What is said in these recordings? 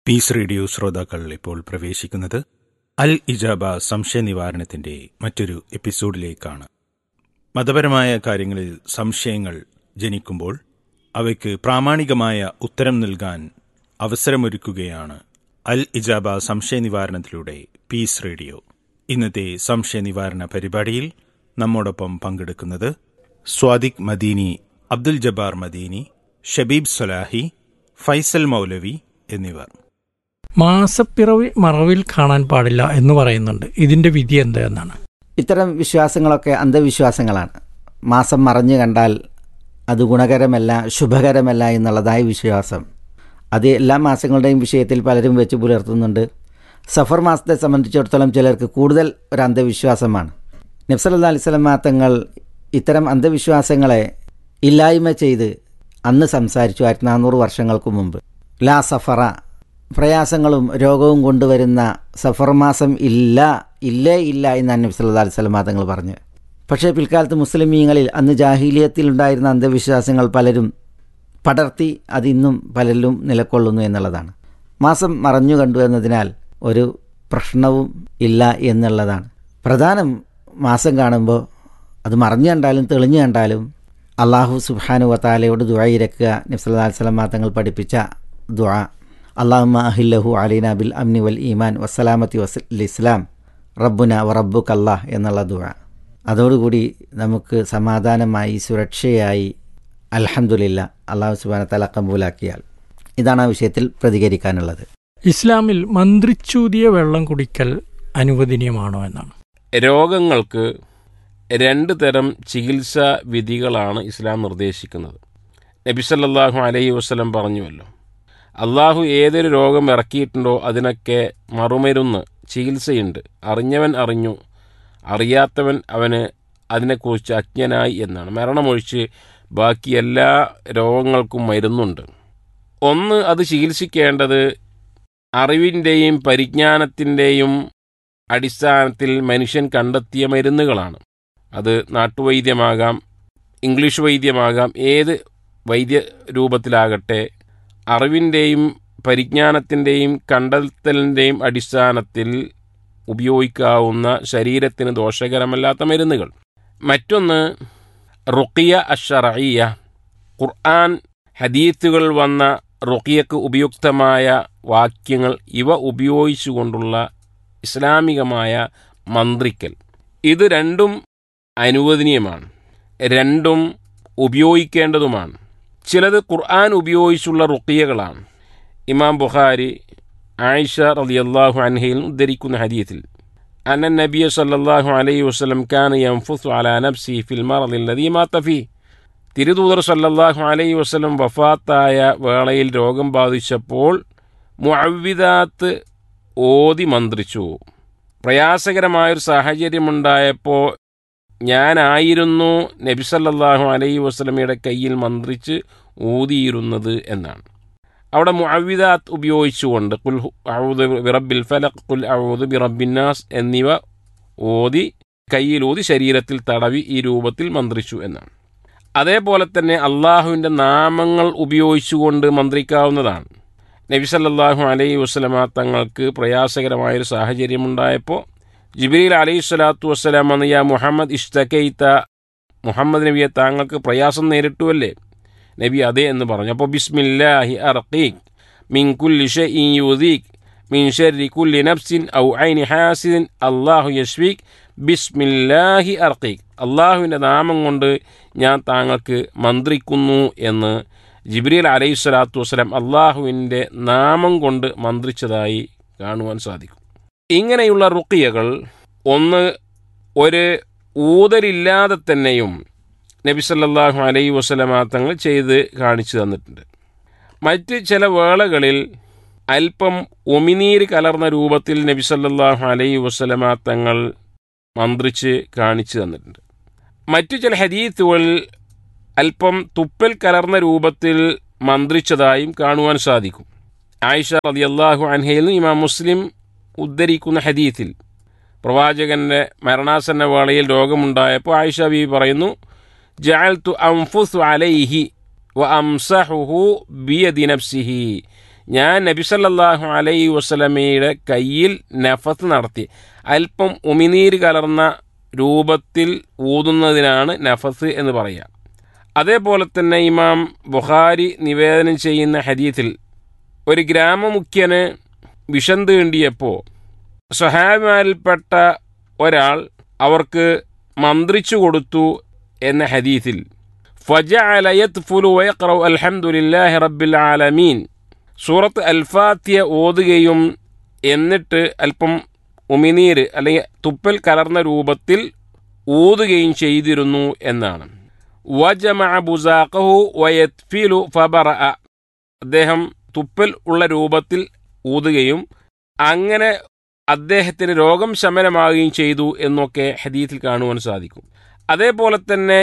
piece radio ശ്രോതാക്കൾ ഇപ്പോൾ പ്രവേശിക്കുന്നത് അൽ ഇജാബ സംശയ നിവാരണത്തിന്റെ മറ്റൊരു എപ്പിസോഡിലേക്കാണ് മതപരമായ കാര്യങ്ങളിൽ സംശയങ്ങൾ ജനിക്കുമ്പോൾ അവയ്ക്ക് പ്രാമാണികമായ ഉത്തരം നൽകാൻ അവസരമൊരുക്കുകയാണ് അൽ ഇജാബ സംശയ നിവാരണത്തിലൂടെ പീസ് റേഡിയോ ഇന്നത്തെ സംശയ നിവാരണ പരിപാടിയിൽ നമ്മോടൊപ്പം പങ്കെടുക്കുന്നത് സ്വാദിഖ് മദീനി അബ്ദുൽ ജബ്ബാർ മദീനി ഷബീബ് സലാഹി ഫൈസൽ മൗലവി എന്നിവർ മാസപ്പിറവി മറവിൽ കാണാൻ പാടില്ല എന്ന് പറയുന്നുണ്ട് ഇതിന്റെ വിധി എന്ത് എന്നാണ് ഇത്തരം വിശ്വാസങ്ങളൊക്കെ അന്ധവിശ്വാസങ്ങളാണ് മാസം മറഞ്ഞു കണ്ടാൽ അത് ഗുണകരമല്ല ശുഭകരമല്ല എന്നുള്ളതായ വിശ്വാസം അത് എല്ലാ മാസങ്ങളുടെയും വിഷയത്തിൽ പലരും വെച്ച് പുലർത്തുന്നുണ്ട് സഫർ മാസത്തെ സംബന്ധിച്ചിടത്തോളം ചിലർക്ക് കൂടുതൽ ഒരു അന്ധവിശ്വാസമാണ് നബ്സല്ലാ അലിസ്ലം തങ്ങൾ ഇത്തരം അന്ധവിശ്വാസങ്ങളെ ഇല്ലായ്മ ചെയ്ത് അന്ന് സംസാരിച്ചു ആയിരത്തി നാനൂറ് വർഷങ്ങൾക്ക് മുമ്പ് ലാ സഫറ പ്രയാസങ്ങളും രോഗവും കൊണ്ടുവരുന്ന സഫർ മാസം ഇല്ല ഇല്ലേ ഇല്ല എന്നാണ് നബി സല്ലല്ലാഹു അലൈഹി വസല്ലം തങ്ങൾ പറഞ്ഞു പക്ഷേ പിൽക്കാലത്ത് മുസ്ലിമീങ്ങളിൽ അന്ന് ജാഹീലിയത്തിൽ ഉണ്ടായിരുന്ന അന്ധവിശ്വാസങ്ങൾ പലരും പടർത്തി അതിന്നും പലരിലും നിലകൊള്ളുന്നു എന്നുള്ളതാണ് മാസം മറഞ്ഞു കണ്ടു എന്നതിനാൽ ഒരു പ്രശ്നവും ഇല്ല എന്നുള്ളതാണ് പ്രധാനം മാസം കാണുമ്പോൾ അത് മറഞ്ഞു കണ്ടാലും തെളിഞ്ഞു കണ്ടാലും അള്ളാഹു സുബാനു വത്താലയോട് ദുആയിരക്കുക നബ്സല്ലാ വസ്ലം തങ്ങൾ പഠിപ്പിച്ച ദുആ അള്ളാഹുമ അഹില്ലഹു അലീന ബിൽ അംനി വൽ ഈമാൻ വസ്സലാമത്തി വസ്ൽ ഇസ്ലാം റബ്ബുന വറബ്ബുക്ക് അല്ലാഹ് എന്നുള്ള ദുആ അതോടുകൂടി നമുക്ക് സമാധാനമായി സുരക്ഷയായി അൽഹംദുലില്ല അള്ളാഹു സുബാന തല കബൂലാക്കിയാൽ ഇതാണ് ആ വിഷയത്തിൽ പ്രതികരിക്കാനുള്ളത് ഇസ്ലാമിൽ മന്ത്രിച്ചൂതിയ വെള്ളം കുടിക്കൽ അനുവദനീയമാണോ എന്നാണ് രോഗങ്ങൾക്ക് രണ്ട് തരം ചികിത്സാ വിധികളാണ് ഇസ്ലാം നിർദ്ദേശിക്കുന്നത് നബി സല്ലല്ലാഹു അലൈഹി വസല്ലം പറഞ്ഞുവല്ലോ അള്ളാഹു ഏതൊരു രോഗം ഇറക്കിയിട്ടുണ്ടോ അതിനൊക്കെ മറുമരുന്ന് ചികിത്സയുണ്ട് അറിഞ്ഞവൻ അറിഞ്ഞു അറിയാത്തവൻ അവന് അതിനെക്കുറിച്ച് അജ്ഞനായി എന്നാണ് മരണമൊഴിച്ച് ബാക്കി എല്ലാ രോഗങ്ങൾക്കും മരുന്നുണ്ട് ഒന്ന് അത് ചികിത്സിക്കേണ്ടത് അറിവിൻ്റെയും പരിജ്ഞാനത്തിൻ്റെയും അടിസ്ഥാനത്തിൽ മനുഷ്യൻ കണ്ടെത്തിയ മരുന്നുകളാണ് അത് നാട്ടുവൈദ്യമാകാം ഇംഗ്ലീഷ് വൈദ്യമാകാം ഏത് വൈദ്യ രൂപത്തിലാകട്ടെ അറിവിൻ്റെയും പരിജ്ഞാനത്തിൻ്റെയും കണ്ടെത്തലിൻ്റെയും അടിസ്ഥാനത്തിൽ ഉപയോഗിക്കാവുന്ന ശരീരത്തിന് ദോഷകരമല്ലാത്ത മരുന്നുകൾ മറ്റൊന്ന് റുക്കിയ അഷറയ്യ ഖുർആൻ ഹദീത്തുകൾ വന്ന റുക്കിയക്ക് ഉപയുക്തമായ വാക്യങ്ങൾ ഇവ ഉപയോഗിച്ചുകൊണ്ടുള്ള ഇസ്ലാമികമായ മന്ത്രിക്കൽ ഇത് രണ്ടും അനുവദനീയമാണ് രണ്ടും ഉപയോഗിക്കേണ്ടതുമാണ് ചിലത് ഖുർആൻ ഉപയോഗിച്ചുള്ള റുക്കിയകളാണ് ഇമാം ബുഖാരി ആയിഷ റളിയല്ലാഹു അൻഹയിൽ ഉദ്ധരിക്കുന്ന ഹദീത്തിൽ അന്ന നബിയ സല്ലല്ലാഹു അലൈഹി വസല്ലം കാന യൻഫുസു അലാ നഫ്സി ഫിൽ മറദിൽ ലദീ മാത ഫീ തിരുദൂതർ സല്ലല്ലാഹു അലൈഹി വസല്ലം വഫാത്തായ വേളയിൽ രോഗം ബാധിച്ചപ്പോൾ മുഅവ്വിദാത്ത് ഓതി മന്ത്രിച്ചു പ്രയാസകരമായൊരു സാഹചര്യമുണ്ടായപ്പോൾ ഞാനായിരുന്നു നബി സല്ലല്ലാഹു അലൈഹി വസല്ലമയുടെ കയ്യിൽ മന്ത്രിച്ച് ഊതിയിരുന്നത് എന്നാണ് അവിടെ മുഅവിദാത്ത് ഉപയോഗിച്ചുകൊണ്ട് കുൽ ഔദ് ബിറബിൽ ഫലഖ് കുൽ ഔദ് ബിറബിന്നാസ് എന്നിവ ഓതി കയ്യിലൂതി ശരീരത്തിൽ തടവി ഈ രൂപത്തിൽ മന്ത്രിച്ചു എന്നാണ് അതേപോലെ തന്നെ അള്ളാഹുവിൻ്റെ നാമങ്ങൾ ഉപയോഗിച്ചുകൊണ്ട് മന്ത്രിക്കാവുന്നതാണ് നബി സല്ലല്ലാഹു അലൈഹി വസ്ലമ തങ്ങൾക്ക് പ്രയാസകരമായൊരു സാഹചര്യമുണ്ടായപ്പോൾ ജിബ്രീൽ അലൈഹി സ്വലാത്തു വസ്സലാം വന്ന് യാ മുഹമ്മദ് ഇഷ്തക്കൈത്ത മുഹമ്മദ് നബിയെ താങ്കൾക്ക് പ്രയാസം നേരിട്ടുവല്ലേ നബി അതെ എന്ന് പറഞ്ഞു അപ്പോൾ ബിസ്മില്ലാഹി അർഖീഖ് മിൻ കുല്ലി ഷൈഇൻ യുദീഖ് മിൻ ഷർരി കുല്ലി നഫ്സിൻ ഔ ഐനി ഹാസിദിൻ അല്ലാഹു യശ്വീഖ് ബിസ്മില്ലാഹി അർഖീഖ് അള്ളാഹുവിൻ്റെ നാമം കൊണ്ട് ഞാൻ താങ്കൾക്ക് മന്ത്രിക്കുന്നു എന്ന് ജിബ്രീൽ അലൈഹി സ്വലാത്തു വസ്സലാം അള്ളാഹുവിൻ്റെ നാമം കൊണ്ട് മന്ത്രിച്ചതായി കാണുവാൻ സാധിക്കും ഇങ്ങനെയുള്ള റുക്കിയകൾ ഒന്ന് ഒരു ഊതലില്ലാതെ തന്നെയും നബി സല്ലല്ലാഹു അലൈഹി വസല്ലമ തങ്ങൾ ചെയ്ത് കാണിച്ചു തന്നിട്ടുണ്ട് മറ്റ് ചില വേളകളിൽ അല്പം ഉമിനീര് കലർന്ന രൂപത്തിൽ നബി സല്ലല്ലാഹു അലൈഹി വസല്ലമ തങ്ങൾ മന്ത്രിച്ച് കാണിച്ചു തന്നിട്ടുണ്ട് മറ്റു ചില ഹദീത്തുകളിൽ അല്പം തുപ്പൽ കലർന്ന രൂപത്തിൽ മന്ത്രിച്ചതായും കാണുവാൻ സാധിക്കും ആയിഷ റളിയല്ലാഹു അൻഹയിൽ നിന്ന് ഇമാം മുസ്ലിം ഉദ്ധരിക്കുന്ന ഹദീത്തിൽ പ്രവാചകന്റെ മരണാസന്ന വേളയിൽ രോഗമുണ്ടായപ്പോൾ ആയിഷ ബി പറയുന്നു ജഅൽതു അൻഫുസു അലൈഹി വ അംസഹുഹു ബിയദി നഫ്സിഹി ഞാൻ നബിസല്ലാഹു അലൈ വസ്ലമയുടെ കയ്യിൽ നഫത്ത് നടത്തി അല്പം ഉമിനീര് കലർന്ന രൂപത്തിൽ ഊതുന്നതിനാണ് നഫസ് എന്ന് പറയുക അതേപോലെ തന്നെ ഇമാം ബുഖാരി നിവേദനം ചെയ്യുന്ന ഹദീത്തിൽ ഒരു ഗ്രാമമുഖ്യന് വിഷം തീണ്ടിയപ്പോൾ സഹാബിമാരിൽപ്പെട്ട ഒരാൾ അവർക്ക് മന്ത്രിച്ചു കൊടുത്തു എന്ന ഹദീത്തിൽ ഫജഅല യത്ഫുലു വയഖറഉ അൽഹംദുലില്ലാഹി റബ്ബിൽ ആലമീൻ സൂറത്ത് അൽഫാത്തിയ ഓതുകയും എന്നിട്ട് അല്പം ഉമിനീര് അല്ലെങ്കിൽ തുപ്പൽ കലർന്ന രൂപത്തിൽ ഊതുകയും ചെയ്തിരുന്നു എന്നാണ് വജമഅ ബുസാഖഹു വയത്ഫിലു ഫബറഅ അദ്ദേഹം തുപ്പൽ ഉള്ള രൂപത്തിൽ ഊതുകയും അങ്ങനെ അദ്ദേഹത്തിന് രോഗം ശമനമാകുകയും ചെയ്തു എന്നൊക്കെ ഹദീത്തിൽ കാണുവാൻ സാധിക്കും അതേപോലെ തന്നെ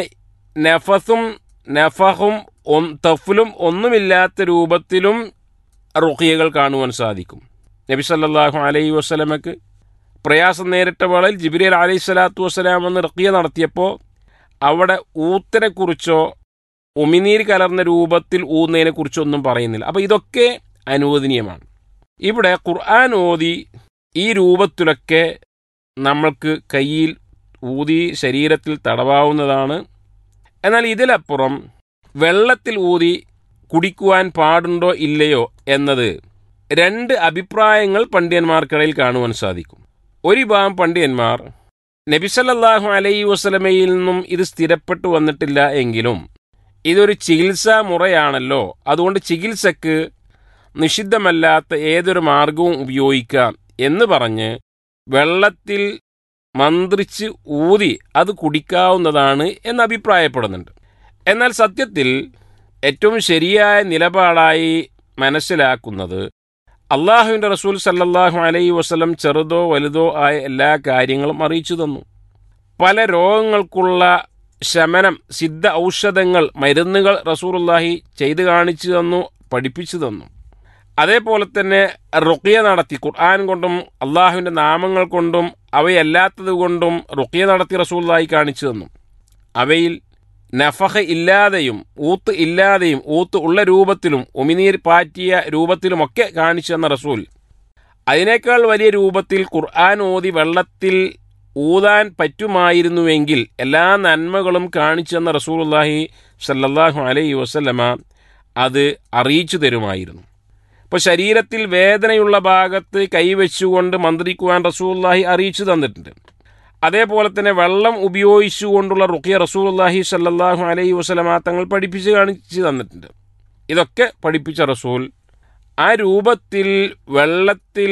നഫസും നഫഹും തഫലും ഒന്നുമില്ലാത്ത രൂപത്തിലും റുഖിയകൾ കാണുവാൻ സാധിക്കും നബി സല്ലല്ലാഹു അലൈഹി വസ്ലമക്ക് പ്രയാസം നേരിട്ട വേളയിൽ ജിബ്രീൽ അലൈഹി സ്വലാത്തു വസ്സലാം എന്ന് റുഖിയ നടത്തിയപ്പോൾ അവിടെ ഊത്തിനെക്കുറിച്ചോ ഉമിനീർ കലർന്ന രൂപത്തിൽ ഊന്നതിനെക്കുറിച്ചോ ഒന്നും പറയുന്നില്ല അപ്പോൾ ഇതൊക്കെ അനുവദനീയമാണ് ഇവിടെ ഖുർആൻ ഓതി ഈ രൂപത്തിലൊക്കെ നമ്മൾക്ക് കയ്യിൽ ഊതി ശരീരത്തിൽ തടവാവുന്നതാണ് എന്നാൽ ഇതിലപ്പുറം വെള്ളത്തിൽ ഊതി കുടിക്കുവാൻ പാടുണ്ടോ ഇല്ലയോ എന്നത് രണ്ട് അഭിപ്രായങ്ങൾ പണ്ഡിതന്മാർക്കിടയിൽ കാണുവാൻ സാധിക്കും ഒരു ഭാഗം പണ്ഡിതന്മാർ നബിസല്ലാഹു അലൈ വസ്ലമയിൽ നിന്നും ഇത് സ്ഥിരപ്പെട്ടു വന്നിട്ടില്ല എങ്കിലും ഇതൊരു ചികിത്സാ മുറയാണല്ലോ അതുകൊണ്ട് ചികിത്സക്ക് നിഷിദ്ധമല്ലാത്ത ഏതൊരു മാർഗവും ഉപയോഗിക്കാം എന്ന് പറഞ്ഞ് വെള്ളത്തിൽ മന്ത്രിച്ച് ഊതി അത് കുടിക്കാവുന്നതാണ് എന്ന് അഭിപ്രായപ്പെടുന്നുണ്ട് എന്നാൽ സത്യത്തിൽ ഏറ്റവും ശരിയായ നിലപാടായി മനസ്സിലാക്കുന്നത് അള്ളാഹുവിൻ്റെ റസൂൽ സല്ലല്ലാഹു അലൈഹി വസ്ലം ചെറുതോ വലുതോ ആയ എല്ലാ കാര്യങ്ങളും അറിയിച്ചു തന്നു പല രോഗങ്ങൾക്കുള്ള ശമനം സിദ്ധ ഔഷധങ്ങൾ മരുന്നുകൾ റസൂറുല്ലാഹി ചെയ്തു കാണിച്ചു തന്നു പഠിപ്പിച്ചു തന്നു അതേപോലെ തന്നെ റുക്കിയ നടത്തി ഖുർആൻ കൊണ്ടും അള്ളാഹുവിൻ്റെ നാമങ്ങൾ കൊണ്ടും അവയല്ലാത്തത് കൊണ്ടും റുക്കിയ നടത്തി റസൂല്ലായി കാണിച്ചു തന്നു അവയിൽ നഫഹ ഇല്ലാതെയും ഊത്ത് ഇല്ലാതെയും ഊത്ത് ഉള്ള രൂപത്തിലും ഉമിനീർ പാറ്റിയ രൂപത്തിലുമൊക്കെ കാണിച്ചു തന്ന റസൂൽ അതിനേക്കാൾ വലിയ രൂപത്തിൽ ഖുർആൻ ഓതി വെള്ളത്തിൽ ഊതാൻ പറ്റുമായിരുന്നുവെങ്കിൽ എല്ലാ നന്മകളും കാണിച്ചു തന്ന റസൂലുല്ലാഹി സല്ലല്ലാഹു അലൈഹി വസല്ലമ അത് അറിയിച്ചു തരുമായിരുന്നു ഇപ്പോൾ ശരീരത്തിൽ വേദനയുള്ള ഭാഗത്ത് കൈവച്ചുകൊണ്ട് മന്ത്രിക്കുവാൻ റസൂല്ലാഹി അറിയിച്ചു തന്നിട്ടുണ്ട് അതേപോലെ തന്നെ വെള്ളം ഉപയോഗിച്ചുകൊണ്ടുള്ള റുക്കിയ റസൂല്ലാഹി സല്ലാഹു അലൈഹി വസ്ലമ തങ്ങൾ പഠിപ്പിച്ച് കാണിച്ചു തന്നിട്ടുണ്ട് ഇതൊക്കെ പഠിപ്പിച്ച റസൂൽ ആ രൂപത്തിൽ വെള്ളത്തിൽ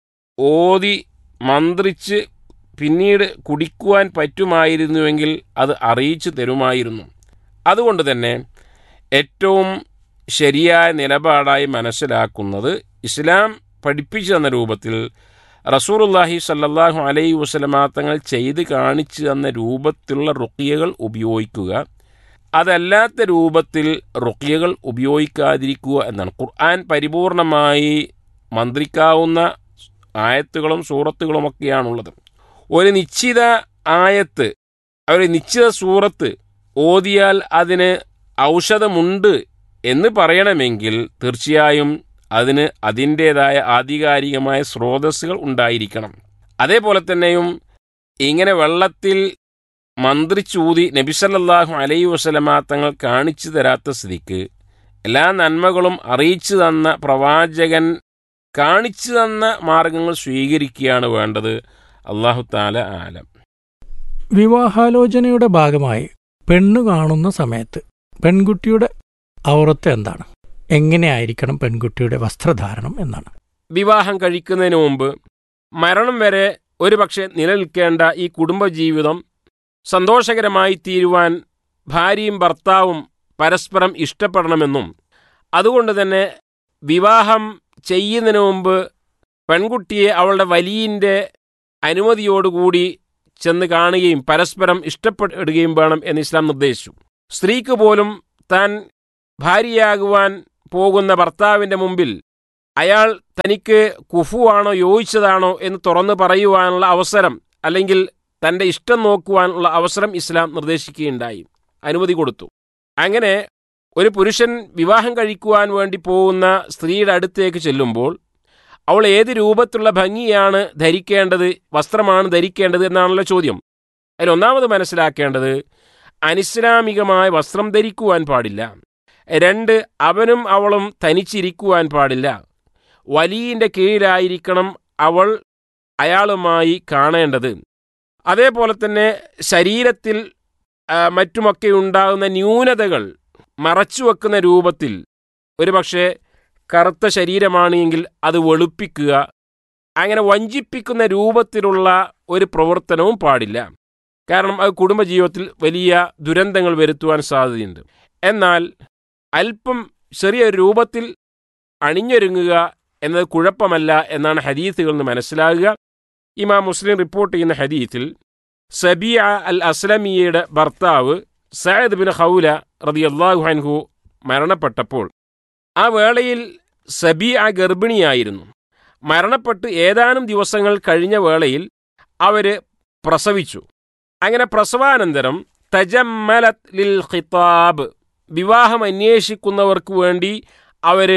ഓതി മന്ത്രിച്ച് പിന്നീട് കുടിക്കുവാൻ പറ്റുമായിരുന്നുവെങ്കിൽ അത് അറിയിച്ചു തരുമായിരുന്നു അതുകൊണ്ട് തന്നെ ഏറ്റവും ശരിയായ നിലപാടായി മനസ്സിലാക്കുന്നത് ഇസ്ലാം പഠിപ്പിച്ചു തന്ന രൂപത്തിൽ റസൂറുല്ലാഹി സല്ലാഹു അലൈഹി വസ്ലമാ തങ്ങൾ ചെയ്ത് കാണിച്ചു തന്ന രൂപത്തിലുള്ള റുക്കിയകൾ ഉപയോഗിക്കുക അതല്ലാത്ത രൂപത്തിൽ റുക്കിയകൾ ഉപയോഗിക്കാതിരിക്കുക എന്നാണ് ഖുർആൻ പരിപൂർണമായി മന്ത്രിക്കാവുന്ന ആയത്തുകളും സൂറത്തുകളുമൊക്കെയാണുള്ളത് ഒരു നിശ്ചിത ആയത്ത് ഒരു നിശ്ചിത സൂറത്ത് ഓതിയാൽ അതിന് ഔഷധമുണ്ട് എന്ന് പറയണമെങ്കിൽ തീർച്ചയായും അതിന് അതിൻ്റേതായ ആധികാരികമായ സ്രോതസ്സുകൾ ഉണ്ടായിരിക്കണം അതേപോലെ തന്നെയും ഇങ്ങനെ വെള്ളത്തിൽ മന്ത്രിച്ചൂതി നബിസല്ലാഹു അലൈ വസലമ തങ്ങൾ കാണിച്ചു തരാത്ത സ്ഥിതിക്ക് എല്ലാ നന്മകളും അറിയിച്ചു തന്ന പ്രവാചകൻ കാണിച്ചു തന്ന മാർഗങ്ങൾ സ്വീകരിക്കുകയാണ് വേണ്ടത് അള്ളാഹു താല ആലം വിവാഹാലോചനയുടെ ഭാഗമായി പെണ്ണു കാണുന്ന സമയത്ത് പെൺകുട്ടിയുടെ ഔറത്ത് എന്താണ് എങ്ങനെയായിരിക്കണം പെൺകുട്ടിയുടെ വസ്ത്രധാരണം എന്നാണ് വിവാഹം കഴിക്കുന്നതിന് മുമ്പ് മരണം വരെ ഒരുപക്ഷെ നിലനിൽക്കേണ്ട ഈ കുടുംബജീവിതം സന്തോഷകരമായി തീരുവാൻ ഭാര്യയും ഭർത്താവും പരസ്പരം ഇഷ്ടപ്പെടണമെന്നും അതുകൊണ്ട് തന്നെ വിവാഹം ചെയ്യുന്നതിന് മുമ്പ് പെൺകുട്ടിയെ അവളുടെ വലിയൻ്റെ അനുമതിയോടുകൂടി ചെന്ന് കാണുകയും പരസ്പരം ഇഷ്ടപ്പെടുകയും വേണം എന്ന് ഇസ്ലാം നിർദ്ദേശിച്ചു സ്ത്രീക്ക് പോലും താൻ ഭാര്യയാകുവാൻ പോകുന്ന ഭർത്താവിൻ്റെ മുമ്പിൽ അയാൾ തനിക്ക് കുഫുവാണോ യോജിച്ചതാണോ എന്ന് തുറന്നു പറയുവാനുള്ള അവസരം അല്ലെങ്കിൽ തൻ്റെ ഇഷ്ടം നോക്കുവാനുള്ള അവസരം ഇസ്ലാം നിർദ്ദേശിക്കുകയുണ്ടായി അനുമതി കൊടുത്തു അങ്ങനെ ഒരു പുരുഷൻ വിവാഹം കഴിക്കുവാൻ വേണ്ടി പോകുന്ന സ്ത്രീയുടെ അടുത്തേക്ക് ചെല്ലുമ്പോൾ അവൾ ഏത് രൂപത്തിലുള്ള ഭംഗിയാണ് ധരിക്കേണ്ടത് വസ്ത്രമാണ് ധരിക്കേണ്ടത് എന്നാണല്ലോ ചോദ്യം അതിൽ ഒന്നാമത് മനസ്സിലാക്കേണ്ടത് അനിസ്ലാമികമായ വസ്ത്രം ധരിക്കുവാൻ പാടില്ല രണ്ട് അവനും അവളും തനിച്ചിരിക്കുവാൻ പാടില്ല വലിയൻ്റെ കീഴിലായിരിക്കണം അവൾ അയാളുമായി കാണേണ്ടത് അതേപോലെ തന്നെ ശരീരത്തിൽ ആ, മറ്റുമൊക്കെ ഉണ്ടാകുന്ന ന്യൂനതകൾ മറച്ചുവെക്കുന്ന രൂപത്തിൽ ഒരുപക്ഷെ കറുത്ത ശരീരമാണെങ്കിൽ അത് വെളുപ്പിക്കുക അങ്ങനെ വഞ്ചിപ്പിക്കുന്ന രൂപത്തിലുള്ള ഒരു പ്രവർത്തനവും പാടില്ല കാരണം അത് കുടുംബജീവിതത്തിൽ വലിയ ദുരന്തങ്ങൾ വരുത്തുവാൻ സാധ്യതയുണ്ട് എന്നാൽ അല്പം ചെറിയൊരു രൂപത്തിൽ അണിഞ്ഞൊരുങ്ങുക എന്നത് കുഴപ്പമല്ല എന്നാണ് ഹദീസുകളിൽ നിന്ന് മനസ്സിലാകുക ഇമാം മുസ്ലിം റിപ്പോർട്ട് ചെയ്യുന്ന ഹദീസിൽ സബിയ അൽ അസ്ലമിയയുടെ ഭർത്താവ് സയദ് ബിൻ ഹൗല റതിയല്ലാഹു അൻഹു മരണപ്പെട്ടപ്പോൾ ആ വേളയിൽ സബിയ ഗർഭിണിയായിരുന്നു മരണപ്പെട്ട് ഏതാനും ദിവസങ്ങൾ കഴിഞ്ഞ വേളയിൽ അവർ പ്രസവിച്ചു അങ്ങനെ പ്രസവാനന്തരം തജമ്മലത് ലിൽ ഖിതാബ് വിവാഹം അന്വേഷിക്കുന്നവർക്ക് വേണ്ടി അവർ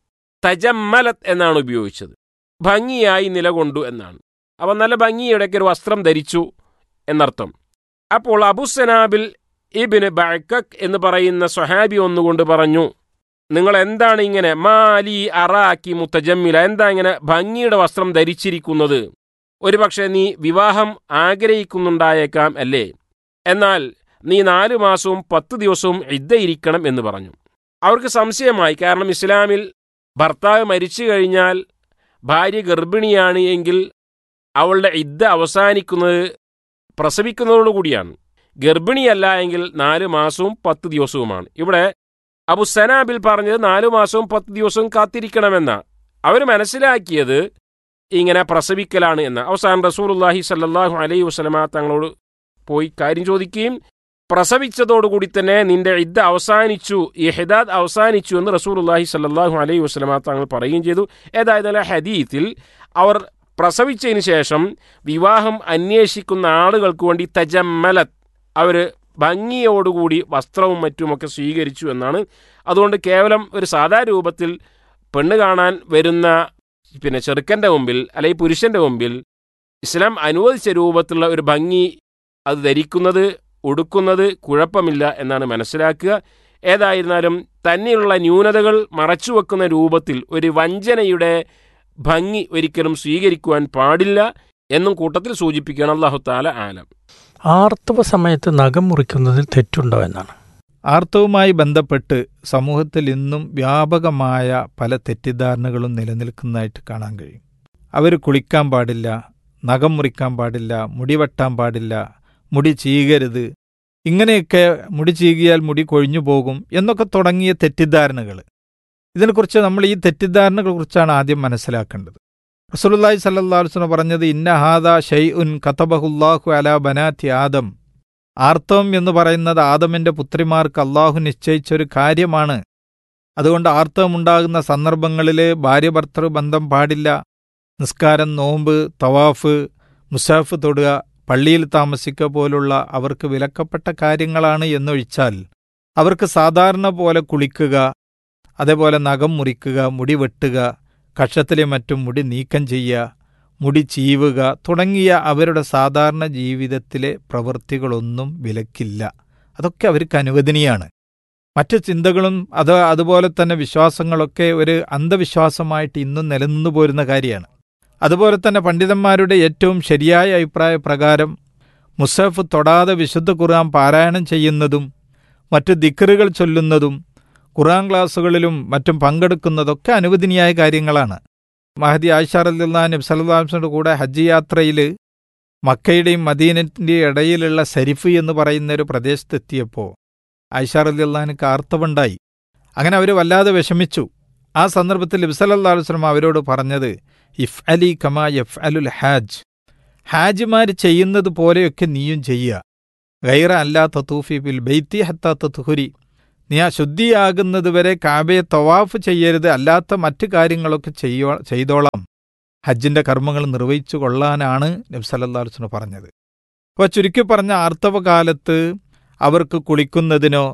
തജമ്മലത്ത് എന്നാണ് ഉപയോഗിച്ചത് ഭംഗിയായി നിലകൊണ്ടു എന്നാണ് അവ നല്ല ഭംഗിയുടെയൊക്കെ ഒരു വസ്ത്രം ധരിച്ചു എന്നർത്ഥം അപ്പോൾ അബുസനാബിൽ ഇബിന് ബഅക്കക് എന്ന് പറയുന്ന സ്വഹാബി ഒന്നുകൊണ്ട് പറഞ്ഞു നിങ്ങൾ എന്താണ് ഇങ്ങനെ മാലി അറാക്കി മുത്തജമ്മില എന്താ ഇങ്ങനെ ഭംഗിയുടെ വസ്ത്രം ധരിച്ചിരിക്കുന്നത് ഒരുപക്ഷെ നീ വിവാഹം ആഗ്രഹിക്കുന്നുണ്ടായേക്കാം അല്ലേ എന്നാൽ നീ നാലു മാസവും പത്ത് ദിവസവും ഇദ്ദയിരിക്കണം എന്ന് പറഞ്ഞു അവർക്ക് സംശയമായി കാരണം ഇസ്ലാമിൽ ഭർത്താവ് മരിച്ചു കഴിഞ്ഞാൽ ഭാര്യ ഗർഭിണിയാണ് എങ്കിൽ അവളുടെ ഇദ്ദ അവസാനിക്കുന്നത് പ്രസവിക്കുന്നതോടുകൂടിയാണ് ഗർഭിണിയല്ല എങ്കിൽ നാല് മാസവും പത്ത് ദിവസവുമാണ് ഇവിടെ അബു സനാബിൽ പറഞ്ഞത് നാലു മാസവും പത്ത് ദിവസവും കാത്തിരിക്കണമെന്ന അവർ മനസ്സിലാക്കിയത് ഇങ്ങനെ പ്രസവിക്കലാണ് എന്ന് അവസാനം റസൂലുല്ലാഹി സല്ലാഹു അലൈഹി വസ്ലമ തങ്ങളോട് പോയി കാര്യം ചോദിക്കുകയും പ്രസവിച്ചതോടുകൂടി തന്നെ നിന്റെ ഇദ്ദ അവസാനിച്ചു ഈ ഹിദാദ് അവസാനിച്ചു എന്ന് റസൂലുല്ലാഹി സല്ലാഹു അലൈഹി വസ്ലമ തങ്ങൾ പറയുകയും ചെയ്തു ഏതായിരുന്നാലും ഹദീത്തിൽ അവർ പ്രസവിച്ചതിന് ശേഷം വിവാഹം അന്വേഷിക്കുന്ന ആളുകൾക്ക് വേണ്ടി തജമ്മലത്ത് അവർ ഭംഗിയോടുകൂടി വസ്ത്രവും മറ്റുമൊക്കെ സ്വീകരിച്ചു എന്നാണ് അതുകൊണ്ട് കേവലം ഒരു സാധാ രൂപത്തിൽ പെണ്ണ് കാണാൻ വരുന്ന പിന്നെ ചെറുക്കൻ്റെ മുമ്പിൽ അല്ലെങ്കിൽ പുരുഷൻ്റെ മുമ്പിൽ ഇസ്ലാം അനുവദിച്ച രൂപത്തിലുള്ള ഒരു ഭംഗി അത് ധരിക്കുന്നത് ഉടുക്കുന്നത് കുഴപ്പമില്ല എന്നാണ് മനസ്സിലാക്കുക ഏതായിരുന്നാലും തന്നെയുള്ള ന്യൂനതകൾ മറച്ചുവെക്കുന്ന രൂപത്തിൽ ഒരു വഞ്ചനയുടെ ഭംഗി ഒരിക്കലും സ്വീകരിക്കുവാൻ പാടില്ല എന്നും കൂട്ടത്തിൽ സൂചിപ്പിക്കുകയാണ് അള്ളാഹു താല ആലം ആർത്തവ സമയത്ത് നഖം മുറിക്കുന്നതിൽ തെറ്റുണ്ടോ എന്നാണ് ആർത്തവുമായി ബന്ധപ്പെട്ട് സമൂഹത്തിൽ ഇന്നും വ്യാപകമായ പല തെറ്റിദ്ധാരണകളും നിലനിൽക്കുന്നതായിട്ട് കാണാൻ കഴിയും അവർ കുളിക്കാൻ പാടില്ല നഖം മുറിക്കാൻ പാടില്ല മുടി വെട്ടാൻ പാടില്ല മുടി ചീകരുത് ഇങ്ങനെയൊക്കെ മുടി ചീകിയാൽ മുടി കൊഴിഞ്ഞു പോകും എന്നൊക്കെ തുടങ്ങിയ തെറ്റിദ്ധാരണകൾ ഇതിനെക്കുറിച്ച് നമ്മൾ ഈ തെറ്റിദ്ധാരണകളെക്കുറിച്ചാണ് ആദ്യം മനസ്സിലാക്കേണ്ടത് റസൂലുള്ളാഹി സല്ലല്ലാഹു അലൈഹി വസല്ലം പറഞ്ഞത് ഇന്ന ഹാദ ഷൈഉൻ കതബഹുല്ലാഹു അലാ ബനാത്തി ആദം ആർത്തവം എന്ന് പറയുന്നത് ആദമിന്റെ പുത്രിമാർക്ക് അള്ളാഹു നിശ്ചയിച്ച ഒരു കാര്യമാണ് അതുകൊണ്ട് ആർത്തവം ഉണ്ടാകുന്ന സന്ദർഭങ്ങളിൽ ഭാര്യ ഭർത്തൃ ബന്ധം പാടില്ല നിസ്കാരം നോമ്പ് തവാഫ് മുസാഫ് തൊടുക പള്ളിയിൽ താമസിക്കുക പോലുള്ള അവർക്ക് വിലക്കപ്പെട്ട കാര്യങ്ങളാണ് എന്നൊഴിച്ചാൽ അവർക്ക് സാധാരണ പോലെ കുളിക്കുക അതേപോലെ നഖം മുറിക്കുക മുടി വെട്ടുക കക്ഷത്തിലെ മറ്റും മുടി നീക്കം ചെയ്യുക മുടി ചീവുക തുടങ്ങിയ അവരുടെ സാധാരണ ജീവിതത്തിലെ പ്രവൃത്തികളൊന്നും വിലക്കില്ല അതൊക്കെ അവർക്ക് അനുവദനീയാണ് മറ്റ് ചിന്തകളും അത് അതുപോലെ തന്നെ വിശ്വാസങ്ങളൊക്കെ ഒരു അന്ധവിശ്വാസമായിട്ട് ഇന്നും നിലനിന്നു പോരുന്ന കാര്യമാണ് അതുപോലെ തന്നെ പണ്ഡിതന്മാരുടെ ഏറ്റവും ശരിയായ അഭിപ്രായ പ്രകാരം മുസഫ് തൊടാതെ വിശുദ്ധ ഖുർആൻ പാരായണം ചെയ്യുന്നതും മറ്റ് ദിക്കറുകൾ ചൊല്ലുന്നതും ഖുർആൻ ക്ലാസ്സുകളിലും മറ്റും പങ്കെടുക്കുന്നതൊക്കെ അനുവദനീയായ കാര്യങ്ങളാണ് മഹദി ആയിഷാറല്ലാ നബി സല്ലാസ്മിൻ്റെ കൂടെ ഹജ്ജ് യാത്രയിൽ മക്കയുടെയും മദീനത്തിൻ്റെയും ഇടയിലുള്ള സരിഫ് എന്ന് പറയുന്ന ഒരു പ്രദേശത്തെത്തിയപ്പോൾ ആയിഷാറല്ലാഹിന് ആർത്തവുണ്ടായി അങ്ങനെ അവർ വല്ലാതെ വിഷമിച്ചു ആ സന്ദർഭത്തിൽ നബ്സല്ലാ വസ്ലം അവരോട് പറഞ്ഞത് ഇഫ് അലി കമാ എഫ് അലുൽ ഹാജ് ഹാജിമാർ ചെയ്യുന്നത് പോലെയൊക്കെ നീയും ചെയ്യുക ഗൈറ അല്ലാത്ത തൂഫി ബിൽ ബെയ്ത്തി ഹത്താത്ത തുഹുരി നീ ആ ശുദ്ധിയാകുന്നതുവരെ കാബയെ തവാഫ് ചെയ്യരുത് അല്ലാത്ത മറ്റു കാര്യങ്ങളൊക്കെ ചെയ്യോ ചെയ്തോളാം ഹജ്ജിന്റെ കർമ്മങ്ങൾ നിർവഹിച്ചു കൊള്ളാനാണ് നബ്സല്ലാസ്ലു പറഞ്ഞത് അപ്പോൾ ചുരുക്കി പറഞ്ഞ ആർത്തവകാലത്ത് അവർക്ക് കുളിക്കുന്നതിനോ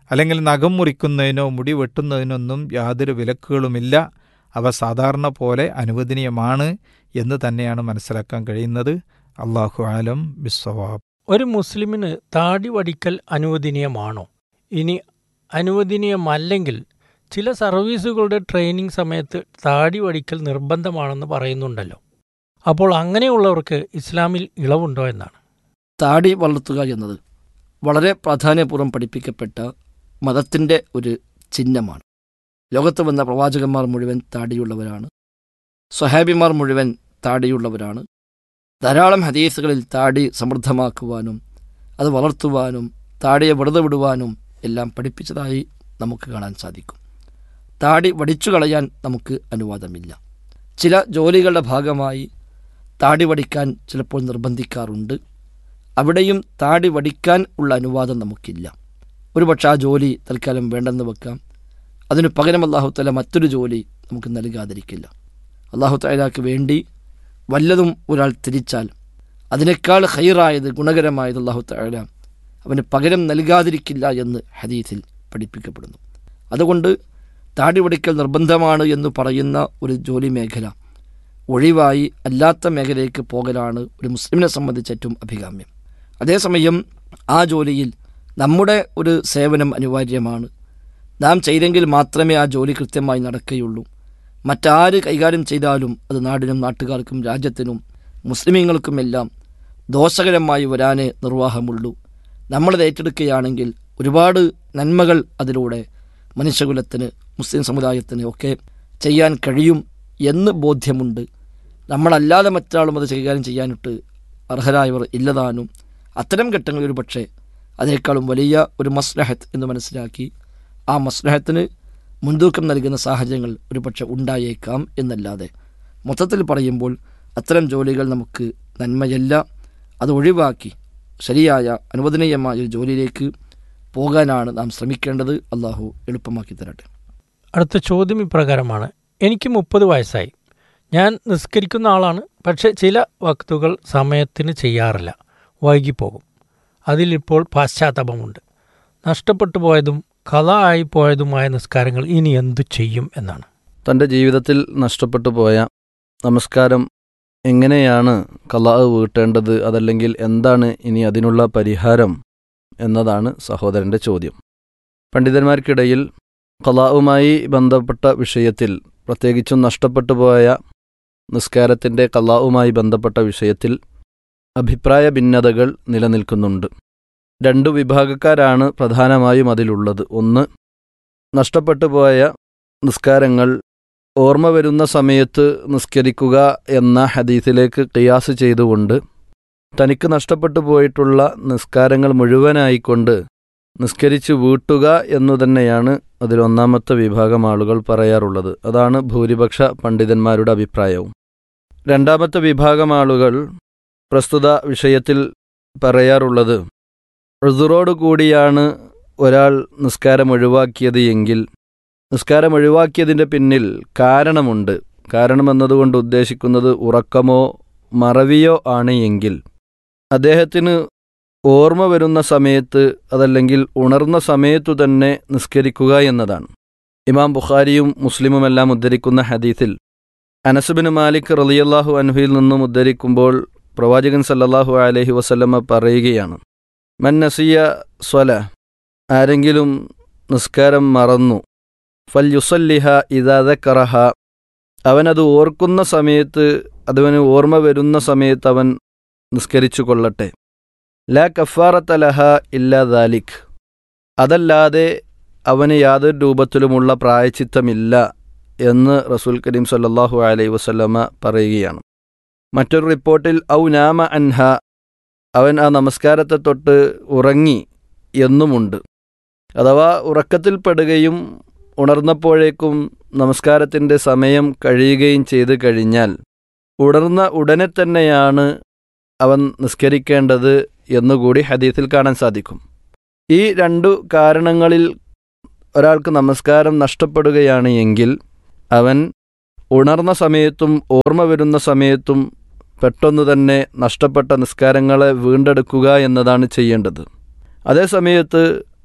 അല്ലെങ്കിൽ നഖം മുറിക്കുന്നതിനോ മുടി വെട്ടുന്നതിനൊന്നും യാതൊരു വിലക്കുകളുമില്ല അവ സാധാരണ പോലെ അനുവദനീയമാണ് എന്ന് തന്നെയാണ് മനസ്സിലാക്കാൻ കഴിയുന്നത് അള്ളാഹു ആലം ബിസ്വവാബ് ഒരു മുസ്ലിമിന് താടി വടിക്കൽ അനുവദനീയമാണോ ഇനി അനുവദനീയമല്ലെങ്കിൽ ചില സർവീസുകളുടെ ട്രെയിനിങ് സമയത്ത് താടി വടിക്കൽ നിർബന്ധമാണെന്ന് പറയുന്നുണ്ടല്ലോ അപ്പോൾ അങ്ങനെയുള്ളവർക്ക് ഇസ്ലാമിൽ ഇളവുണ്ടോ എന്നാണ് താടി വളർത്തുക എന്നത് വളരെ പ്രാധാന്യപൂർവ്വം പഠിപ്പിക്കപ്പെട്ട മതത്തിൻ്റെ ഒരു ചിഹ്നമാണ് ലോകത്ത് വന്ന പ്രവാചകന്മാർ മുഴുവൻ താടിയുള്ളവരാണ് സ്വഹാബിമാർ മുഴുവൻ താടിയുള്ളവരാണ് ധാരാളം ഹദീസുകളിൽ താടി സമൃദ്ധമാക്കുവാനും അത് വളർത്തുവാനും താടിയെ വെറുതെ വിടുവാനും എല്ലാം പഠിപ്പിച്ചതായി നമുക്ക് കാണാൻ സാധിക്കും താടി വടിച്ചു കളയാൻ നമുക്ക് അനുവാദമില്ല ചില ജോലികളുടെ ഭാഗമായി താടി വടിക്കാൻ ചിലപ്പോൾ നിർബന്ധിക്കാറുണ്ട് അവിടെയും താടി വടിക്കാൻ ഉള്ള അനുവാദം നമുക്കില്ല ഒരുപക്ഷെ ആ ജോലി തൽക്കാലം വേണ്ടെന്ന് വെക്കാം അതിനു പകരം അള്ളാഹു തല മറ്റൊരു ജോലി നമുക്ക് നൽകാതിരിക്കില്ല അള്ളാഹു തലാക്ക് വേണ്ടി വല്ലതും ഒരാൾ തിരിച്ചാൽ അതിനേക്കാൾ ഹൈറായത് ഗുണകരമായത് അള്ളാഹു തല അവന് പകരം നൽകാതിരിക്കില്ല എന്ന് ഹദീസിൽ പഠിപ്പിക്കപ്പെടുന്നു അതുകൊണ്ട് താടി വടിക്കൽ നിർബന്ധമാണ് എന്ന് പറയുന്ന ഒരു ജോലി മേഖല ഒഴിവായി അല്ലാത്ത മേഖലയിലേക്ക് പോകലാണ് ഒരു മുസ്ലിമിനെ സംബന്ധിച്ച് ഏറ്റവും അഭികാമ്യം അതേസമയം ആ ജോലിയിൽ നമ്മുടെ ഒരു സേവനം അനിവാര്യമാണ് നാം ചെയ്തെങ്കിൽ മാത്രമേ ആ ജോലി കൃത്യമായി നടക്കുകയുള്ളൂ മറ്റാര് കൈകാര്യം ചെയ്താലും അത് നാടിനും നാട്ടുകാർക്കും രാജ്യത്തിനും മുസ്ലിമീങ്ങൾക്കുമെല്ലാം ദോഷകരമായി വരാനേ നിർവാഹമുള്ളൂ നമ്മളത് ഏറ്റെടുക്കുകയാണെങ്കിൽ ഒരുപാട് നന്മകൾ അതിലൂടെ മനുഷ്യകുലത്തിന് മുസ്ലിം സമുദായത്തിന് ഒക്കെ ചെയ്യാൻ കഴിയും എന്ന് ബോധ്യമുണ്ട് നമ്മളല്ലാതെ മറ്റാളും അത് കൈകാര്യം ചെയ്യാനിട്ട് അർഹരായവർ ഇല്ലതാനും അത്തരം ഘട്ടങ്ങളിൽ ഒരു പക്ഷേ അതിനേക്കാളും വലിയ ഒരു മസ്ലഹത്ത് എന്ന് മനസ്സിലാക്കി ആ മസ്ലഹത്തിന് മുൻതൂക്കം നൽകുന്ന സാഹചര്യങ്ങൾ ഒരു പക്ഷെ ഉണ്ടായേക്കാം എന്നല്ലാതെ മൊത്തത്തിൽ പറയുമ്പോൾ അത്തരം ജോലികൾ നമുക്ക് നന്മയല്ല അത് ഒഴിവാക്കി ശരിയായ അനുവദനീയമായ ഒരു ജോലിയിലേക്ക് പോകാനാണ് നാം ശ്രമിക്കേണ്ടത് അള്ളാഹു എളുപ്പമാക്കി തരട്ടെ അടുത്ത ചോദ്യം ഇപ്രകാരമാണ് എനിക്ക് മുപ്പത് വയസ്സായി ഞാൻ നിസ്കരിക്കുന്ന ആളാണ് പക്ഷെ ചില വക്തുകൾ സമയത്തിന് ചെയ്യാറില്ല വൈകിപ്പോകും അതിലിപ്പോൾ പാശ്ചാത്തപമുണ്ട് നഷ്ടപ്പെട്ടു പോയതും കഥ ആയിപ്പോയതുമായ നിസ്കാരങ്ങൾ ഇനി എന്തു ചെയ്യും എന്നാണ് തൻ്റെ ജീവിതത്തിൽ നഷ്ടപ്പെട്ടു പോയ നമസ്കാരം എങ്ങനെയാണ് കലാഹ് വീട്ടേണ്ടത് അതല്ലെങ്കിൽ എന്താണ് ഇനി അതിനുള്ള പരിഹാരം എന്നതാണ് സഹോദരൻ്റെ ചോദ്യം പണ്ഡിതന്മാർക്കിടയിൽ കലാവുമായി ബന്ധപ്പെട്ട വിഷയത്തിൽ പ്രത്യേകിച്ചും നഷ്ടപ്പെട്ടു പോയ നിസ്കാരത്തിൻ്റെ കലാവുമായി ബന്ധപ്പെട്ട വിഷയത്തിൽ അഭിപ്രായ ഭിന്നതകൾ നിലനിൽക്കുന്നുണ്ട് രണ്ടു വിഭാഗക്കാരാണ് പ്രധാനമായും അതിലുള്ളത് ഒന്ന് നഷ്ടപ്പെട്ടു പോയ നിസ്കാരങ്ങൾ ഓർമ്മ വരുന്ന സമയത്ത് നിസ്കരിക്കുക എന്ന ഹദീസിലേക്ക് ഖിയാസ് ചെയ്തുകൊണ്ട് തനിക്ക് നഷ്ടപ്പെട്ടു പോയിട്ടുള്ള നിസ്കാരങ്ങൾ മുഴുവനായിക്കൊണ്ട് നിസ്കരിച്ചു വീട്ടുക എന്നു തന്നെയാണ് അതിലൊന്നാമത്തെ വിഭാഗം ആളുകൾ പറയാറുള്ളത് അതാണ് ഭൂരിപക്ഷ പണ്ഡിതന്മാരുടെ അഭിപ്രായവും രണ്ടാമത്തെ വിഭാഗം ആളുകൾ പ്രസ്തുത വിഷയത്തിൽ പറയാറുള്ളത് ഋതുറോട് കൂടിയാണ് ഒരാൾ നിസ്കാരം ഒഴിവാക്കിയത് എങ്കിൽ നിസ്കാരം ഒഴിവാക്കിയതിൻ്റെ പിന്നിൽ കാരണമുണ്ട് കാരണമെന്നതുകൊണ്ട് ഉദ്ദേശിക്കുന്നത് ഉറക്കമോ മറവിയോ ആണ് എങ്കിൽ അദ്ദേഹത്തിന് ഓർമ്മ വരുന്ന സമയത്ത് അതല്ലെങ്കിൽ ഉണർന്ന സമയത്തു തന്നെ നിസ്കരിക്കുക എന്നതാണ് ഇമാം ബുഖാരിയും മുസ്ലിമുമെല്ലാം ഉദ്ധരിക്കുന്ന ഹദീസിൽ അനസുബിന് മാലിക് റലിയല്ലാഹു അൻഹുയിൽ നിന്നും ഉദ്ധരിക്കുമ്പോൾ പ്രവാചകൻ സല്ലല്ലാഹു അലൈഹി വസല്ലമ പറയുകയാണ് മൻ നസിയ സ്വല ആരെങ്കിലും നിസ്കാരം മറന്നു ഫൽ യുസല്ലിഹ ഇദാദക്കറഹ അവനത് ഓർക്കുന്ന സമയത്ത് അതവന് ഓർമ്മ വരുന്ന സമയത്ത് അവൻ നിസ്കരിച്ചു കൊള്ളട്ടെ ലാ കഫാറത്തലഹ ഇല്ലാ ദാലിഖ് അതല്ലാതെ അവന് യാതൊരു രൂപത്തിലുമുള്ള പ്രായച്ചിത്തമില്ല എന്ന് റസൂൽ കരീം സല്ലല്ലാഹു അലൈഹി വസല്ലമ പറയുകയാണ് മറ്റൊരു റിപ്പോർട്ടിൽ ഔ നാമ അൻഹ അവൻ ആ നമസ്കാരത്തെ തൊട്ട് ഉറങ്ങി എന്നുമുണ്ട് അഥവാ ഉറക്കത്തിൽപ്പെടുകയും ഉണർന്നപ്പോഴേക്കും നമസ്കാരത്തിൻ്റെ സമയം കഴിയുകയും ചെയ്തു കഴിഞ്ഞാൽ ഉണർന്ന ഉടനെ തന്നെയാണ് അവൻ നിസ്കരിക്കേണ്ടത് എന്നുകൂടി ഹദീസിൽ കാണാൻ സാധിക്കും ഈ രണ്ടു കാരണങ്ങളിൽ ഒരാൾക്ക് നമസ്കാരം നഷ്ടപ്പെടുകയാണ് എങ്കിൽ അവൻ ഉണർന്ന സമയത്തും ഓർമ്മ വരുന്ന സമയത്തും പെട്ടെന്ന് തന്നെ നഷ്ടപ്പെട്ട നിസ്കാരങ്ങളെ വീണ്ടെടുക്കുക എന്നതാണ് ചെയ്യേണ്ടത് അതേസമയത്ത്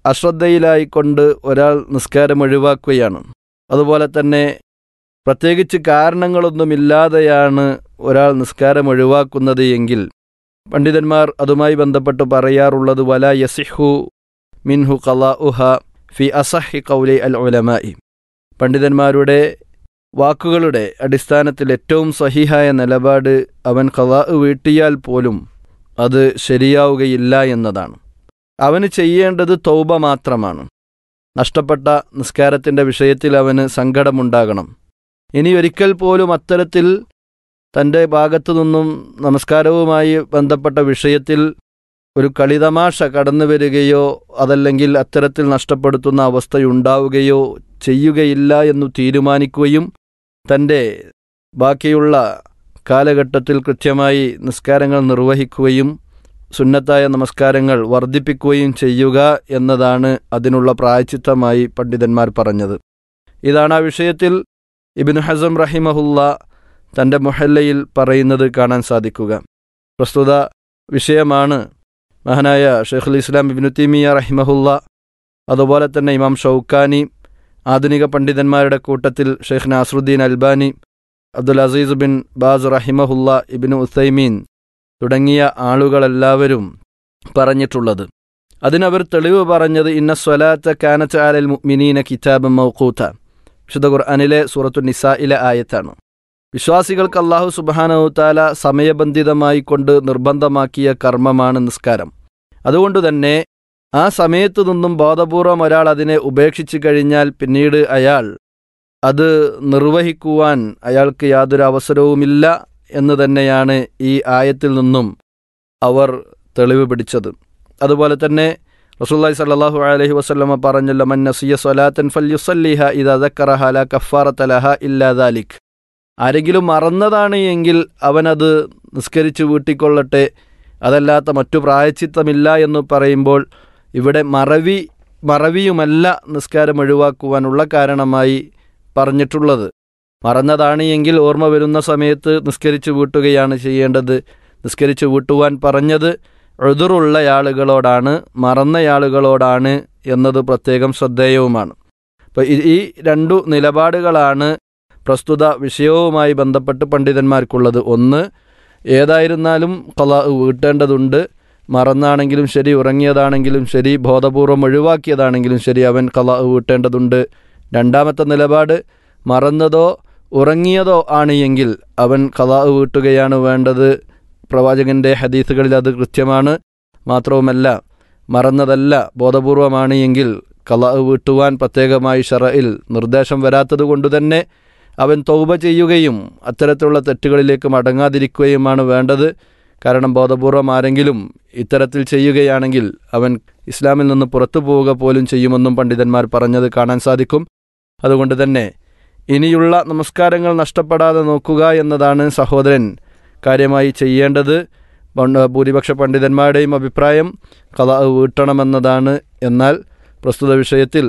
അശ്രദ്ധയിലായിക്കൊണ്ട് ഒരാൾ നിസ്കാരം ഒഴിവാക്കുകയാണ് അതുപോലെ തന്നെ പ്രത്യേകിച്ച് കാരണങ്ങളൊന്നുമില്ലാതെയാണ് ഒരാൾ നിസ്കാരം ഒഴിവാക്കുന്നത് എങ്കിൽ പണ്ഡിതന്മാർ അതുമായി ബന്ധപ്പെട്ട് പറയാറുള്ളത് വല യസിഹു മിൻഹു കല ഉഹ ഫി അസഹി കൗലി അൽ ഉലമായി പണ്ഡിതന്മാരുടെ വാക്കുകളുടെ അടിസ്ഥാനത്തിൽ ഏറ്റവും സഹിഹായ നിലപാട് അവൻ കലാ വീട്ടിയാൽ പോലും അത് ശരിയാവുകയില്ല എന്നതാണ് അവന് ചെയ്യേണ്ടത് തൗബ മാത്രമാണ് നഷ്ടപ്പെട്ട നിസ്കാരത്തിൻ്റെ വിഷയത്തിൽ അവന് സങ്കടമുണ്ടാകണം ഇനി ഒരിക്കൽ പോലും അത്തരത്തിൽ തൻ്റെ ഭാഗത്തു നിന്നും നമസ്കാരവുമായി ബന്ധപ്പെട്ട വിഷയത്തിൽ ഒരു കളിതമാശ കടന്നു വരികയോ അതല്ലെങ്കിൽ അത്തരത്തിൽ നഷ്ടപ്പെടുത്തുന്ന അവസ്ഥയുണ്ടാവുകയോ ചെയ്യുകയില്ല എന്നു തീരുമാനിക്കുകയും തൻ്റെ ബാക്കിയുള്ള കാലഘട്ടത്തിൽ കൃത്യമായി നിസ്കാരങ്ങൾ നിർവഹിക്കുകയും സുന്നത്തായ നമസ്കാരങ്ങൾ വർദ്ധിപ്പിക്കുകയും ചെയ്യുക എന്നതാണ് അതിനുള്ള പ്രായച്ചിത്തമായി പണ്ഡിതന്മാർ പറഞ്ഞത് ഇതാണ് ആ വിഷയത്തിൽ ഇബിൻ ഹസം റഹിമഹുല്ല തൻ്റെ മുഹല്ലയിൽ പറയുന്നത് കാണാൻ സാധിക്കുക പ്രസ്തുത വിഷയമാണ് മഹാനായ ഷെയ്ഖുൽ ഇസ്ലാം ഇബിനു തീമിയ റഹിമഹുല്ല അതുപോലെ തന്നെ ഇമാം ഷൗക്കാനി ആധുനിക പണ്ഡിതന്മാരുടെ കൂട്ടത്തിൽ Sheikh Nasiruddin Albani Abdul Aziz bin Baz റഹിമഹുല്ല ഇബിനു ഉസൈമീൻ തുടങ്ങിയ ആളുകളെല്ലാവരും പറഞ്ഞിട്ടുള്ളത് അതിനവർ തെളിവ് പറഞ്ഞത് ഇന്ന സ്വലാത്ത കാനത്ത് ആലൽ മിനീന കിതാബ് മൗക്കൂത്ത വിശുദ്ധ ഖുർആാനിലെ സൂറത്തു നിസായിലെ ആയത്താണ് വിശ്വാസികൾക്ക് അള്ളാഹു സുബാനവുത്താല സമയബന്ധിതമായി കൊണ്ട് നിർബന്ധമാക്കിയ കർമ്മമാണ് നിസ്കാരം അതുകൊണ്ടുതന്നെ ആ സമയത്തു നിന്നും ബോധപൂർവം ഒരാൾ അതിനെ ഉപേക്ഷിച്ചു കഴിഞ്ഞാൽ പിന്നീട് അയാൾ അത് നിർവഹിക്കുവാൻ അയാൾക്ക് യാതൊരു അവസരവുമില്ല എന്ന് തന്നെയാണ് ഈ ആയത്തിൽ നിന്നും അവർ തെളിവ് പിടിച്ചത് അതുപോലെ തന്നെ റസൂല്ലായി സല്ലാഹു അലഹി വസ്ലമ പറഞ്ഞല്ലോ മൻ നസിയ സ്വലാത്തൻ ഫല്യുസല്ലിഹ ഇത് അതക്കറഹ ല കഫാറത്തലഹ ഇല്ലാദാലിഖ് ആരെങ്കിലും മറന്നതാണ് എങ്കിൽ അവനത് നിസ്കരിച്ച് വീട്ടിക്കൊള്ളട്ടെ അതല്ലാത്ത മറ്റു പ്രായച്ചിത്തമില്ല എന്ന് പറയുമ്പോൾ ഇവിടെ മറവി മറവിയുമല്ല നിസ്കാരം ഒഴിവാക്കുവാനുള്ള കാരണമായി പറഞ്ഞിട്ടുള്ളത് മറന്നതാണ് എങ്കിൽ ഓർമ്മ വരുന്ന സമയത്ത് നിസ്കരിച്ച് വീട്ടുകയാണ് ചെയ്യേണ്ടത് നിസ്കരിച്ച് വീട്ടുവാൻ പറഞ്ഞത് എതിറുള്ള ആളുകളോടാണ് മറന്നയാളുകളോടാണ് എന്നത് പ്രത്യേകം ശ്രദ്ധേയവുമാണ് അപ്പോൾ ഈ രണ്ടു നിലപാടുകളാണ് പ്രസ്തുത വിഷയവുമായി ബന്ധപ്പെട്ട് പണ്ഡിതന്മാർക്കുള്ളത് ഒന്ന് ഏതായിരുന്നാലും കല വീട്ടേണ്ടതുണ്ട് മറന്നാണെങ്കിലും ശരി ഉറങ്ങിയതാണെങ്കിലും ശരി ബോധപൂർവം ഒഴിവാക്കിയതാണെങ്കിലും ശരി അവൻ കല വീട്ടേണ്ടതുണ്ട് രണ്ടാമത്തെ നിലപാട് മറന്നതോ ഉറങ്ങിയതോ ആണ് എങ്കിൽ അവൻ കലാ വീട്ടുകയാണ് വേണ്ടത് പ്രവാചകന്റെ ഹദീസുകളിൽ അത് കൃത്യമാണ് മാത്രവുമല്ല മറന്നതല്ല ബോധപൂർവമാണ് എങ്കിൽ കലാ വീട്ടുവാൻ പ്രത്യേകമായി ഷറയിൽ നിർദ്ദേശം വരാത്തത് കൊണ്ടുതന്നെ അവൻ തൗബ ചെയ്യുകയും അത്തരത്തിലുള്ള തെറ്റുകളിലേക്ക് മടങ്ങാതിരിക്കുകയുമാണ് വേണ്ടത് കാരണം ബോധപൂർവം ആരെങ്കിലും ഇത്തരത്തിൽ ചെയ്യുകയാണെങ്കിൽ അവൻ ഇസ്ലാമിൽ നിന്ന് പുറത്തു പോവുക പോലും ചെയ്യുമെന്നും പണ്ഡിതന്മാർ പറഞ്ഞത് കാണാൻ സാധിക്കും അതുകൊണ്ട് തന്നെ ഇനിയുള്ള നമസ്കാരങ്ങൾ നഷ്ടപ്പെടാതെ നോക്കുക എന്നതാണ് സഹോദരൻ കാര്യമായി ചെയ്യേണ്ടത് ഭൂരിപക്ഷ പണ്ഡിതന്മാരുടെയും അഭിപ്രായം കഥ വീട്ടണമെന്നതാണ് എന്നാൽ പ്രസ്തുത വിഷയത്തിൽ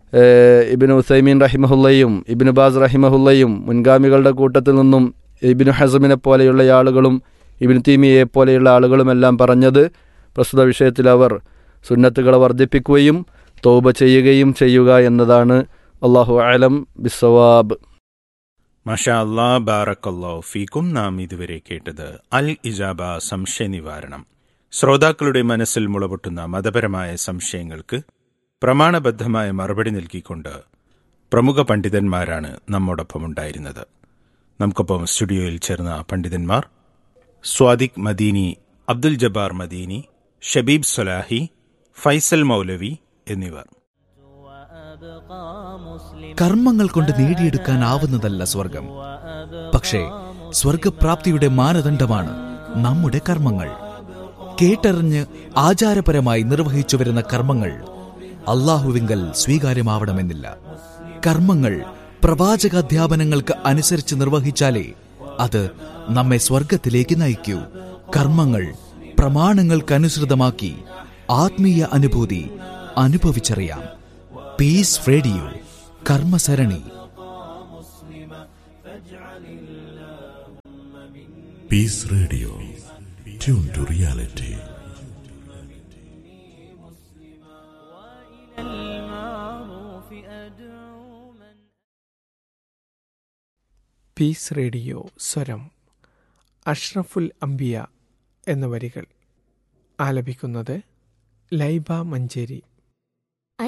ഇബിനു ഉസൈമീൻ റഹിമഹുല്ലയും ഇബിനു ബാസ് റഹിമഹുല്ലയും മുൻഗാമികളുടെ കൂട്ടത്തിൽ നിന്നും ഇബിനു ഹസമിനെ പോലെയുള്ള ആളുകളും ഇബിനു തീമിയെ പോലെയുള്ള ആളുകളുമെല്ലാം പറഞ്ഞത് പ്രസ്തുത വിഷയത്തിൽ അവർ സുന്നത്തുകളെ വർദ്ധിപ്പിക്കുകയും തോബ ചെയ്യുകയും ചെയ്യുക എന്നതാണ് അള്ളാഹു അലം ബിസവാബ് മഷാ അല്ലാ ബാറക്കല്ലോ ഫീക്കും നാം ഇതുവരെ കേട്ടത് അൽ ഇജാബ സംശയ നിവാരണം ശ്രോതാക്കളുടെ മനസ്സിൽ മുളപൊട്ടുന്ന മതപരമായ സംശയങ്ങൾക്ക് പ്രമാണബദ്ധമായ മറുപടി നൽകിക്കൊണ്ട് പ്രമുഖ പണ്ഡിതന്മാരാണ് നമ്മോടൊപ്പം ഉണ്ടായിരുന്നത് നമുക്കൊപ്പം സ്റ്റുഡിയോയിൽ ചേർന്ന പണ്ഡിതന്മാർ സ്വാദിഖ് മദീനി അബ്ദുൽ ജബ്ബാർ മദീനി ഷബീബ് സൊലാഹി ഫൈസൽ മൗലവി എന്നിവർ കർമ്മങ്ങൾ കൊണ്ട് നേടിയെടുക്കാനാവുന്നതല്ല സ്വർഗം പക്ഷേ സ്വർഗപ്രാപ്തിയുടെ മാനദണ്ഡമാണ് നമ്മുടെ കർമ്മങ്ങൾ കേട്ടറിഞ്ഞ് ആചാരപരമായി നിർവഹിച്ചു വരുന്ന കർമ്മങ്ങൾ അള്ളാഹുവിങ്കൽ സ്വീകാര്യമാവണമെന്നില്ല കർമ്മങ്ങൾ പ്രവാചകാധ്യാപനങ്ങൾക്ക് അനുസരിച്ച് നിർവഹിച്ചാലേ അത് നമ്മെ സ്വർഗത്തിലേക്ക് നയിക്കൂ കർമ്മങ്ങൾ പ്രമാണങ്ങൾക്കനുസൃതമാക്കി ആത്മീയ അനുഭൂതി അനുഭവിച്ചറിയാം പീസ് റേഡിയോ കർമ്മസരണി peace radio tune to reality peace radio സ്വരം അഷ്റഫുൽ അംബിയ എന്ന വരികൾ ആലപിക്കുന്നത് ലൈബ മഞ്ചേരി